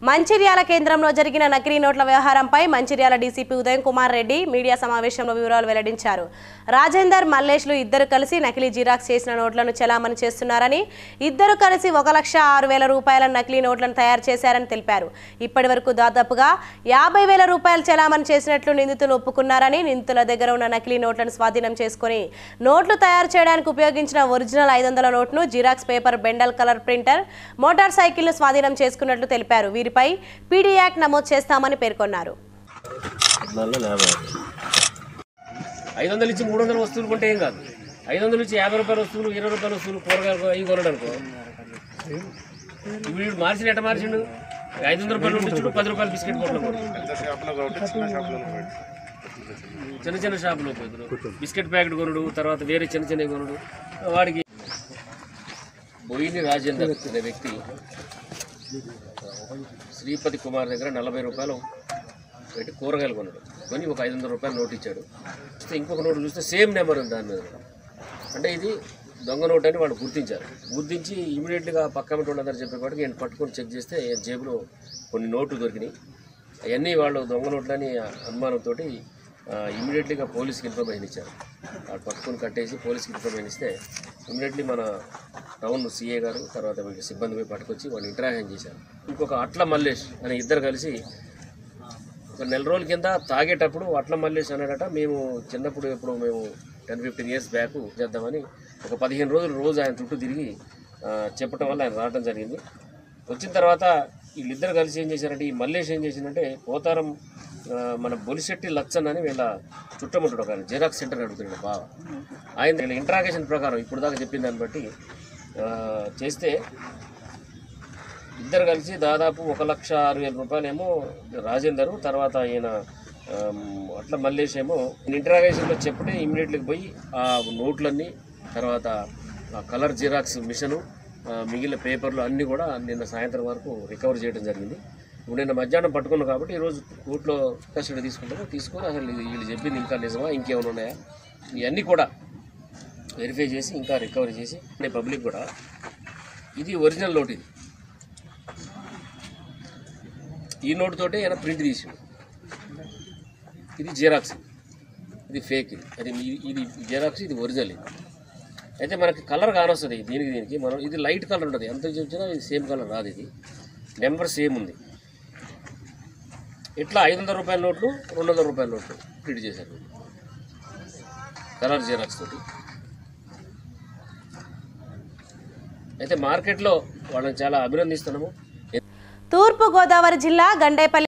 మంచిర్యాల కేంద్రంలో జరిగిన నకిలీ నోట్ల వ్యవహారంపై మంచిర్యాల డీసీపీ ఉదయం కుమార్ రెడ్డి మీడియా సమావేశంలో వివరాలు వెల్లడించారు రాజేందర్ మల్లేష్లు ఇద్దరు కలిసి నకిలీ జిరాక్స్ చేసిన నోట్లను చెలామణి చేస్తున్నారని ఇద్దరు కలిసి ఒక లక్ష ఆరు వేల రూపాయల నకిలీ నోట్లను తయారు చేశారని తెలిపారు ఇప్పటి వరకు దాదాపుగా యాభై వేల రూపాయలు చెలామణి చేసినట్లు నిందితులు ఒప్పుకున్నారని నిందితుల దగ్గర ఉన్న నకిలీ నోట్లను స్వాధీనం చేసుకుని నోట్లు తయారు చేయడానికి ఉపయోగించిన ఒరిజినల్ ఐదు వందల నోట్ను xerox paper bundle colour printer motor సైకిల్ను స్వాధీనం చేసుకున్నట్లు తెలిపారు వీరిపై పీడీ యాక్ట్ నమోదు చేస్తామని పేర్కొన్నారు పద్నాలుగు యాభై ఐదు వందలు ఇచ్చి మూడు వందల వస్తువులు కొంటే ఏం కాదు ఐదు వందలు ఇచ్చి యాభై రూపాయల వస్తువులు ఇరవై రూపాయల వస్తువులు కూరగాయలు అవి కొనడు అనుకో ఇప్పుడు వీడు మార్చిన ఎట్ట మార్చిండు ఐదు వందల రూపాయలు ఉంటే పది రూపాయలు బిస్కెట్ కొట్టడం చిన్న చిన్న షాపులో పోతున్నారు బిస్కెట్ ప్యాకెట్ కొనుడు తర్వాత వేరే చిన్న చిన్న కొనుడు వాడికి బొయిని రాజేందర్ అనే వ్యక్తి శ్రీపతి కుమార్ దగ్గర నలభై రూపాయలు పెట్టి కూరగాయలు కొన్నాడు కొని ఒక ఐదు వందల రూపాయలు నోట్ ఇచ్చాడు చూస్తే ఇంకొక నోటు చూస్తే సేమ్ నెంబర్ ఉంది దాని మీద అంటే ఇది దొంగ నోట్ అని వాళ్ళు గుర్తించారు గుర్తించి ఇమీడియట్గా పక్క వాళ్ళందరూ చెప్పేపాటికి నేను పట్టుకొని చెక్ చేస్తే ఈయన జేబులో కొన్ని నోట్లు దొరికినాయి అవన్నీ వాళ్ళు దొంగ నోట్లని అనుమానంతో ఇమీడియట్లీగా పోలీస్కి ఇన్ఫర్మేషన్ ఇచ్చారు వాళ్ళు పట్టుకొని కట్టేసి పోలీస్కి ఇన్ఫర్మేషన్ ఇస్తే ఇమీడియట్లీ మన టౌన్ సీఏ గారు తర్వాత వీళ్ళకి సిబ్బంది పోయి పట్టుకొచ్చి వాళ్ళు ఇంటరాక్షన్ చేశారు ఇంకొక అట్ల మల్లేష్ అనే ఇద్దరు కలిసి ఒక నెల రోజుల కింద తాగేటప్పుడు అట్ల మల్లేష్ అన్నాడట మేము చిన్నప్పుడు ఎప్పుడు మేము టెన్ ఫిఫ్టీన్ ఇయర్స్ బ్యాక్ చేద్దామని ఒక పదిహేను రోజులు రోజు ఆయన చుట్టూ తిరిగి ఆ, చెప్పడం వల్ల ఆయన రావడం జరిగింది వచ్చిన తర్వాత వీళ్ళిద్దరు కలిసి ఏం చేశారంటే ఈ మల్లేష్ ఏం చేసిందంటే పోతారం ఆ, మన బొలిశెట్టి లచ్చన్ అని వీళ్ళ చుట్టముంటాడు ఒక ఆయన జిరాక్స్ సెంటర్ అడుగుతున్నాడు బాగా ఆయన వీళ్ళ ఇంట్రాగేషన్ ప్రకారం ఇప్పుడు దాకా చెప్పిన దాన్ని బట్టి ఆ, చేస్తే ఇద్దరు కలిసి దాదాపు ఒక లక్ష ఆరు వేల రూపాయలేమో రాజేందర్ తర్వాత ఈయన ఆమ్, అట్లా మల్లేష్ ఏమో ఇంటరాగేషన్లో చెప్పడే ఇమీడియట్లీకి పోయి ఆ నోట్లన్నీ తర్వాత ఆ కలర్ జిరాక్స్ మిషను ఆ, మిగిలిన పేపర్లు అన్నీ కూడా నిన్న సాయంత్రం వరకు రికవర్ చేయడం జరిగింది ఇప్పుడు నిన్న మధ్యాహ్నం పట్టుకున్నాం కాబట్టి ఈరోజు కోర్టులో కస్టడీ తీసుకుంటాము తీసుకొని అసలు ఇది వీళ్ళు చెప్పింది ఇంకా నిజమా ఇంకేమైనా ఉన్నాయా ఇవన్నీ కూడా వెరిఫై చేసి ఇంకా రికవరీ చేసి పబ్లిక్ కూడా ఇది ఒరిజినల్ నోట్ ఇది ఈ నోట్ తోటే ఆయన ప్రింట్ తీసిండు ఇది జిరాక్స్ ఇది ఫేక్ ఇది అది ఇది- ఇది జిరాక్స్ ఇది ఒరిజినల్ ఇది అయితే మనకి కలర్ కానొస్తుంది దీనికి దీనికి మనం ఇది లైట్ కలర్ ఉంటుంది ఎంత చూసినా ఇది సేమ్ కలర్ రాదు ఇది నెంబర్ సేమ్ ఉంది ఇట్లా ఐదు వందల రూపాయల నోట్లు రెండు వందల రూపాయల నోట్లు ప్రింట్ చేశారు కలర్ జిరాక్స్ తోటి అయితే మార్కెట్లో వాళ్ళని చాలా అభినందిస్తున్నాము తూర్పు గోదావరి జిల్లా గండేపల్లి